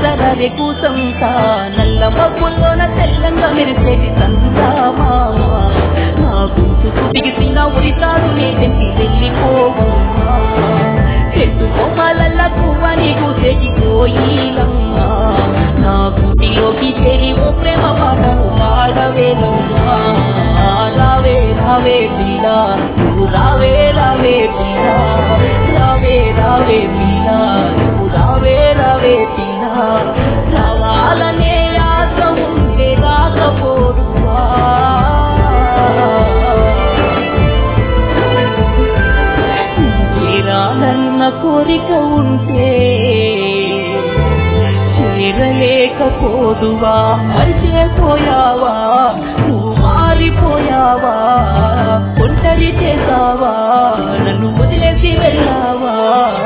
అరరే కూసంత నల్ల మబ్బుల్లోన తెల్లంగా మెరిసేటి సందామా నా గుంతుకు బిగిసిన ఉరితాడు నీ తెంపి వెళ్ళిపోవమ్మా చెట్టు కొమ్మలల్ల పువ్వ నీకు తెగిపోయిలమ్మా నా గుడిలోకి చేరి ఓ ప్రేమ పాటలు పాడవేలమ్మా రావే రావే పిల్ల నువ్వు రావే రావే పిల్ల రావే రావే పిల్ల నువ్వు రావే రావే పిల్ల రావాలనే ఆశ ఉంటే రాకపోదువా చేరాలన్న కోరిక ఉంటే చేరలేకపోదువా మరిచిపోయావా నువ్వు మారిపోయావా ఒంటరి చేసావా నన్ను వదిలేసి వెళ్ళావా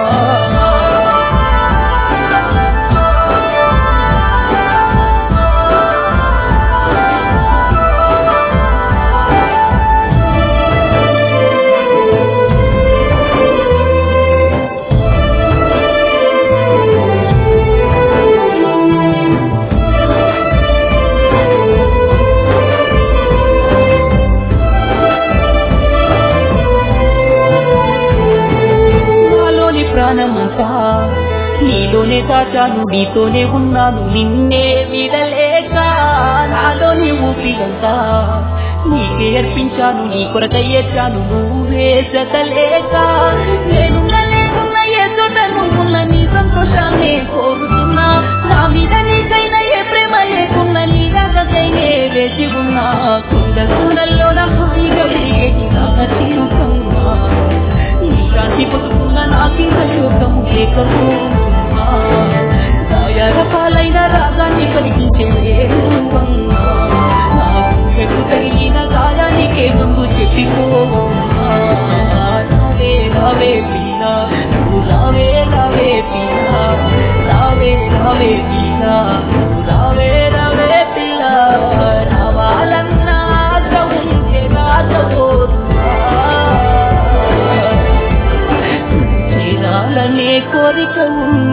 నాలోని ప్రాణమంతా నీలోనే దాచాను నీతోనే ఉన్నాను నిన్నే విడలేక నాలోని ఊపిరంతా నీకే అర్పించాను నీ కొరకై ఏడ్చాను నువ్వే జతలేక నేనున్న లేకున్న ఏ చోట నువ్వున్న నీ సంతోషాన్ని కోరుతున్నా నా మీద నీకైనా ఏ ప్రేమ లేకున్నా నీ దాకైనే వేచి ఉన్నా కుండ కూడల్లో నా హాయిగా విరిగేటి నా తీరుకన్నా నీ శాంతి పొందుతున్న నాకింత శోకము లేకపోతున్నా పాలైన రాగాన్ని కలిగించే వేరువన్నా నా గుండెకు తగిలిన గాయానికే ముందు చెప్పిపోవమ్మా రావే రావే పిల్ల నువ్వు రావే రావే పిల్ల రావే రావే పిల్ల నువ్వు రావే రావే పిల్ల రావాలన్న ఆశ ఉంటే రాకపోతున్నా చేరాలనే కోరిక ఉంది